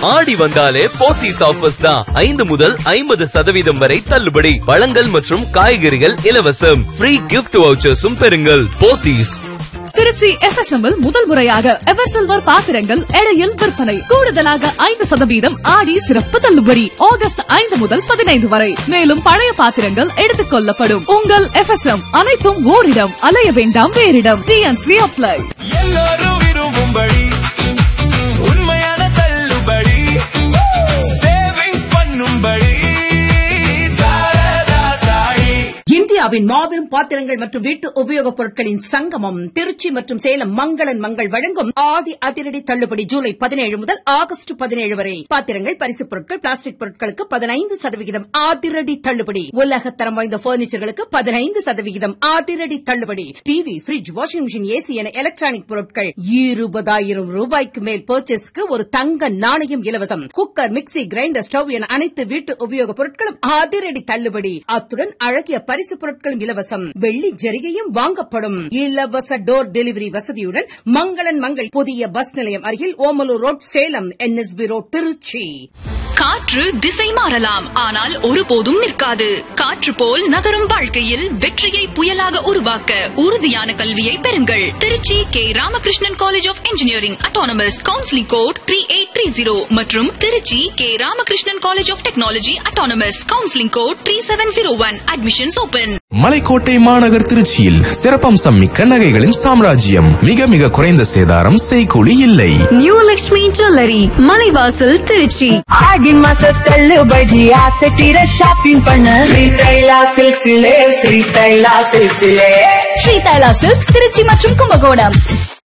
ஆடி வந்தாலே போத்தீஸ் ஆஃபர்ஸ் தான் ஐந்து முதல் ஐம்பது சதவீதம் வரை தள்ளுபடி பழங்கள் மற்றும் காய்கறிகள் இலவசம் ஃப்ரீ கிஃப்ட் வவுச்சர்ஸும் பெறுங்கள் போத்தீஸ் திருச்சி FSM இல் முதல் முறையாக எவர் சில்வர் பாத்திரங்கள் எடையில் விற்பனை கூடுதலாக ஐந்து சதவீதம் ஆடி சிறப்பு தள்ளுபடி ஆகஸ்ட் ஐந்து முதல் பதினைந்து வரை மேலும் பழைய பாத்திரங்கள் எடுத்துக் கொள்ளப்படும் உங்கள் FSM அனைத்தும் ஓரிடம் அலைய வேண்டாம் வேறிடம் டிஎன்சி அப்ளை எல்லாரும் விரும்பும்படி உண்மையான தள்ளுபடி சேவிங்ஸ் பண்ணும்படி சாரதா சாயி இந்தியாவின் மாபெரும் பாத்திரங்கள் மற்றும் வீட்டு உபயோகப் பொருட்களின் சங்கமம் திருச்சி மற்றும் சேலம் மங்களன் மங்கள் வழங்கும் ஆடி அதிரடி தள்ளுபடி ஜூலை பதினேழு முதல் ஆகஸ்ட் பதினேழு வரை பாத்திரங்கள் பரிசுப் பொருட்கள் பிளாஸ்டிக் பொருட்களுக்கு பதினைந்து சதவிகிதம் அதிரடி தள்ளுபடி உலகத்தரம் வாய்ந்த பர்னிச்சர்களுக்கு பதினைந்து சதவிகிதம் அதிரடி தள்ளுபடி TV fridge washing machine AC என எலக்ட்ரானிக் பொருட்கள் இருபதாயிரம் ரூபாய்க்கு மேல் பர்ச்சேஸ்க்கு ஒரு தங்க நாணயம் இலவசம் குக்கர் மிக்ஸி கிரைண்டர் ஸ்டவ் என அனைத்து வீட்டு உபயோகப் பொருட்களும் அதிரடி தள்ளுபடி அத்துடன் அழகிய பரிசு பொருட்களும் இலவசம் வெள்ளி ஜரிகையும் வாங்கப்படும் இலவச டோர் டெலிவரி வசதியுடன் மங்களன் மங்கள் புதிய பஸ் நிலையம் அருகில் Omalur road Salem NSB road Trichy காற்று திசை மாறலாம் ஆனால் ஒருபோதும் நிற்காது காற்று போல் நகரும் வாழ்க்கையில் வெற்றியை புயலாக உருவாக்க உறுதியான கல்வியை பெறுங்கள் Trichy K Ramakrishnan college of engineering autonomous counselling code three eight three zero மற்றும் Trichy K Ramakrishnan college of technology autonomous counselling code three seven zero one admissions open Malaikottai மாநகர் திருச்சியில் சிறப்பம்சம் மிக்க நகைகளின் சாம்ராஜ்யம் மிக மிக குறைந்த சேதாரம் செய்கூலி இல்லை நியூ லக்ஷ்மி ஜுவல்லரி மலைவாசல் திருச்சி ஆடி மாச தள்ளுபடி ஆசை தீர ஷாப்பிங் பண்ண ஸ்ரீதைலா சில்க்ஸிலே ஸ்ரீதைலா சில்க்ஸிலே ஸ்ரீ தைலா சில்க்ஸ் திருச்சி மற்றும் கும்பகோணம்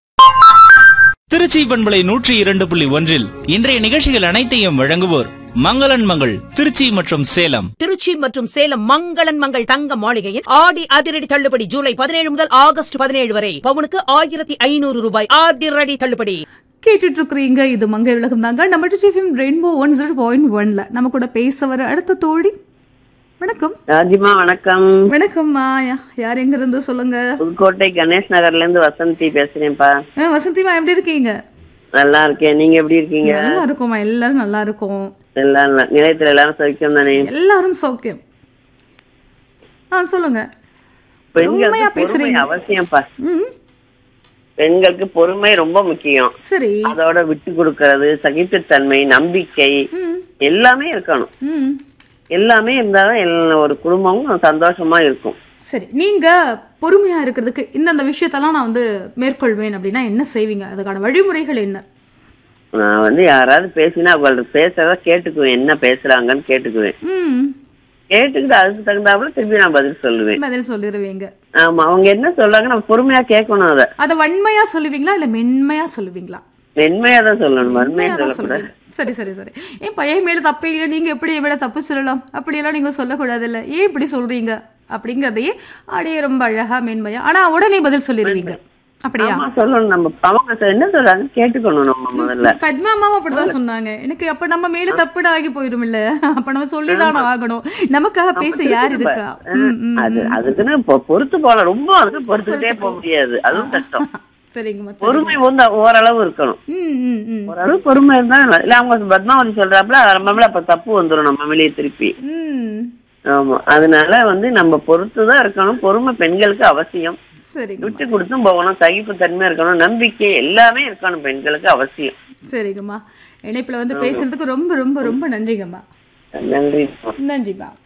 திருச்சி பண்பலை நூற்றி இரண்டு புள்ளி ஒன்றில் இன்றைய நிகழ்ச்சிகள் அனைத்தையும் வழங்குவோர் மங்களன் மங்கள் திருச்சி மற்றும் சேலம் திருச்சி மற்றும் சேலம் மங்களன் மங்கள் தங்க மாளிகையில் ஆடி அதிரடி தள்ளுபடி ஜூலை பதினேழு முதல் ஆகஸ்ட் பதினேழு வரை பவுனுக்கு ஆயிரத்தி ஐநூறு ரூபாய் அதிரடி தள்ளுபடி கேட்டுட்டு இருக்கிறீங்க இது மங்கை உலகம் தாங்க நம்ம டிஃபிம் ரெயின்போ ஒன் ஜீரோ பாயிண்ட் ஒன்ல நம்ம கூட பேச வர அடுத்த தோழி வணக்கம் ராஜிமா வணக்கம் வணக்கம்மா யா- யார் எங்க இருந்து சொல்லுங்க புதுக்கோட்டை கணேஷ் நகர்ல இருந்து வசந்தி பேசுறேன்ப்பா ஆ, வசந்திமா எப்படி இருக்கீங்க நல்லா இருக்கேன் நீங்க எப்படி இருக்கீங்க நல்லா இருக்கோம்மா எல்லாரும் நல்லா இருக்கோம் எல்லாம் நல்லா- நிலையத்துல எல்லாரும் சௌக்கியம் தானே எல்லாரும் சௌக்கியம் ஆ சொல்லுங்க உண்மையா பெண்களுக்கு பொறுமை பேசுறீங்க அவசியம்ப்பா ம் பெண்களுக்கு பொறுமை ரொம்ப முக்கியம் சரி அதோட விட்டு கொடுக்கறது சகிப்புத்தன்மை நம்பிக்கை ம் எல்லாமே இருக்கணும் ம் எல்லாமே இருந்தாதான் எல்லா- ஒரு குடும்பமும் சந்தோஷமா இருக்கும் சரி நீங்க பொறுமையா இருக்கிறதுக்கு இந்தந்த விஷயத்தெல்லாம் நான் வந்து மேற்கொள்வேன் அப்படின்னா என்ன செய்வீங்க அதுக்கான வழிமுறைகள் என்ன நான் வந்து யாராவது பேசினா அவங்கள்ட்ட பேசுறத கேட்டுக்குவேன் என்ன பேசுறாங்கன்னு கேட்டுக்குவேன் ம் கேட்டுக்கிட்டு அதுக்கு தகுந்தாப்புல திருப்பி நான் பதில் சொல்லுவேன் பதில் சொல்லிடுவீங்க ஆமா அவங்க என்ன சொல்றாங்க நம்ம பொறுமையா கேட்கணும் அதை அத வன்மையா சொல்லுவீங்களா இல்ல மென்மையா சொல்லுவீங்களா மென்மையா தான் சொல்லணும் வன்மையா மென்மையா தான் சொல்லக்கூடாது சொல்லுவீங்க சரி சரி சரி ஏன் பையன் மேல தப்பே இல்லை நீங்க எப்படி என் மேல தப்பு சொல்லலாம் அப்படியெல்லாம் நீங்க சொல்லக்கூடாது இல்ல ஏன் இப்படி சொல்றீங்க அப்படிங்கறதையே அப்படியே ரொம்ப அழகா மென்மையா ஆனா உடனே பதில் சொல்லிடுவீங்க அப்படியா ஆமா சொல்லணும் நம்ம அவங்க சொ- என்ன சொல்றாங்க கேட்டுக்கணும் நம்ம முதல்ல பத்மா அம்மாவும் அப்படிதான் சொன்னாங்க எனக்கு அப்ப நம்ம மேல தப்புட ஆகி போயிரும் இல்ல அப்ப நம்ம சொல்லிதானே ஆகணும் நமக்காக பேச யார் இருக்கா ம், ம், அது ம். அதுக்குன்னு பொ- பொறுத்து போல ரொம்ப அதுக்கு பொறுத்துக்கிட்டே போக முடியாது அதுவும் கஷ்டம் சரிங்கம்மா சரி. பொறுமை வந்து ஓரளவு இருக்கணும் ம் ம் ம் ஓரளவு பொறுமை இருந்தா நல்லா- இல்ல அவங்க பத்மாவதி சொல்றாப்புல நம்ம மேல அப்ப தப்பு வந்துரும் நம்ம மேலேயே திருப்பி ம் ஆமா அதனால வந்து நம்ம பொறுத்துதான் இருக்கணும் பொறுமை பெண்களுக்கு அவசியம் சரிங்கம்மா விட்டு கொடுத்தும் போகணும் சகிப்பு தன்மை இருக்கணும் நம்பிக்கை எல்லாமே இருக்கணும் பெண்களுக்கு அவசியம் சரிங்கம்மா இணைப்புல வந்து பேசுறதுக்கு ரொம்ப ரொம்ப ரொம்ப நன்றிங்கம்மா நன்றி நன்றிம்மா